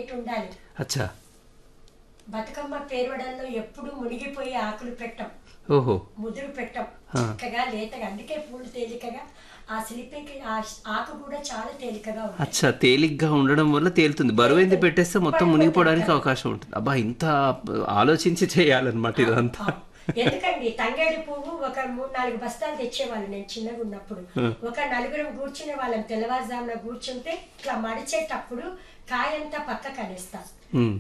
Wait ఉండాలి అచ్చా బతుకమ్మ పేరవడంలో ఎప్పుడు మునిగిపోయి ఆకులు పెట్టం ఓహో ముదురు పెట్టం ఆ. చక్కగా లేతగా అందుకే పూలు తేలికగా ఆ స్లిప్పింగ్ ఆ ఆకు కూడా చాలా తేలికగా ఉంటుంది అచ్చా తేలిగ్గా ఉండడం వల్ల తేలుతుంది బరువు ఎందుకు పెట్టేస్తే మొత్తం మునిగిపోవడానికి అవకాశం ఉంటుంది అబ్బా ఇంత ఆలోచించి చేయాలన్నమాట ఇదంతా ఆ. ఎందుకండి తంగేడు పువ్వు ఒక మూడు నాలుగు బస్తాలు తెచ్చేవాళ్ళు నేను చిన్నగా ఉన్నప్పుడు ఒక నలుగురం కూర్చునే వాళ్ళం తెల్లవారుజామున కూర్చుంటే ఇట్లా మడిచేటప్పుడు కాయంతా పక్కకు అనేస్తాం ఉమ్.